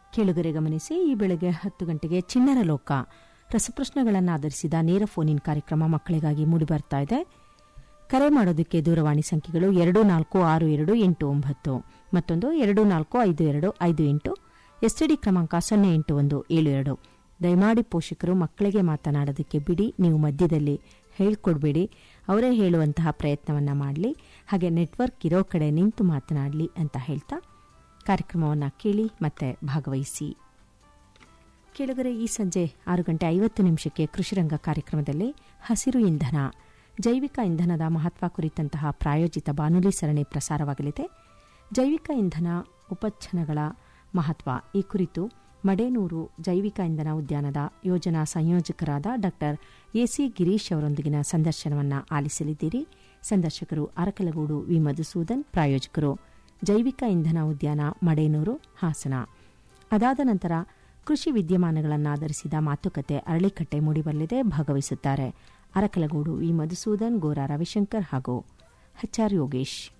ಕೇಳುಗರೆ ಗಮನಿಸಿ ಈ ಬೆಳಗ್ಗೆ ಹತ್ತು ಗಂಟೆಗೆ ಚಿಣ್ಣರ ಲೋಕ ರಸಪ್ರಶ್ನೆಗಳನ್ನು ಆಧರಿಸಿದ ನೇರ ಫೋನ್ ಇನ್ ಕಾರ್ಯಕ್ರಮ ಮಕ್ಕಳಿಗಾಗಿ ಮೂಡಿಬರ್ತಾ ಇದೆ ಕರೆ ಮಾಡೋದಕ್ಕೆ ದೂರವಾಣಿ ಸಂಖ್ಯೆಗಳು ಎರಡು ನಾಲ್ಕು ಆರು ಎರಡು ಎಂಟು ಒಂಬತ್ತು ಮತ್ತೊಂದು ಎರಡು ನಾಲ್ಕು ಐದು ಎರಡು ಐದು ಎಂಟು ಎಸ್ಟಿಡಿ ಕ್ರಮಾಂಕ ಸೊನ್ನೆ ಎಂಟು ಒಂದು ಏಳು ಎರಡು ದಯಮಾಡಿ ಪೋಷಕರು ಮಕ್ಕಳಿಗೆ ಮಾತನಾಡೋದಕ್ಕೆ ಬಿಡಿ ನೀವು ಮಧ್ಯದಲ್ಲಿ ಹೇಳ್ಕೊಡ್ಬೇಡಿ ಅವರೇ ಹೇಳುವಂತಹ ಪ್ರಯತ್ನವನ್ನ ಮಾಡಲಿ ಹಾಗೆ ನೆಟ್ವರ್ಕ್ ಇರೋ ಕಡೆ ನಿಂತು ಮಾತನಾಡಲಿ ಅಂತ ಹೇಳ್ತಾ ಕಾರ್ಯಕ್ರಮವನ್ನು ಕೇಳಿ ಮತ್ತೆ ಭಾಗವಹಿಸಿ ಕೇಳುಗರೆ ಈ ಸಂಜೆ ಆರು ಗಂಟೆ ಐವತ್ತು ನಿಮಿಷಕ್ಕೆ ಕೃಷಿರಂಗ ಕಾರ್ಯಕ್ರಮದಲ್ಲಿ ಹಸಿರು ಇಂಧನ ಜೈವಿಕ ಇಂಧನದ ಮಹತ್ವ ಕುರಿತಂತಹ ಪ್ರಾಯೋಜಿತ ಬಾನುಲಿ ಸರಣಿ ಪ್ರಸಾರವಾಗಲಿದೆ ಜೈವಿಕ ಇಂಧನ ಉಪಚ್ಛನಗಳ ಮಹತ್ವ ಈ ಕುರಿತು ಮಡೇನೂರು ಜೈವಿಕ ಇಂಧನ ಉದ್ಯಾನದ ಯೋಜನಾ ಸಂಯೋಜಕರಾದ ಡಾ ಎಸಿ ಗಿರೀಶ್ ಅವರೊಂದಿಗಿನ ಸಂದರ್ಶನವನ್ನು ಆಲಿಸಲಿದ್ದೀರಿ ಸಂದರ್ಶಕರು ಅರಕಲಗೂಡು ವಿ ಮಧುಸೂದನ್ ಪ್ರಾಯೋಜಕರು ಜೈವಿಕ ಇಂಧನ ಉದ್ಯಾನ ಮಡೇನೂರು ಹಾಸನ ಅದಾದ ನಂತರ ಕೃಷಿ ವಿದ್ಯಮಾನಗಳನ್ನಾಧರಿಸಿದ ಮಾತುಕತೆ ಅರಳಿಕಟ್ಟೆ ಮೂಡಿಬರಲಿದೆ ಭಾಗವಹಿಸುತ್ತಾರೆ ಅರಕಲಗೂಡು ವಿ ಮಧುಸೂದನ್ ಗೋರಾ ರವಿಶಂಕರ್ ಹಾಗೂ ಎಚ್ಆರ್ ಯೋಗೇಶ್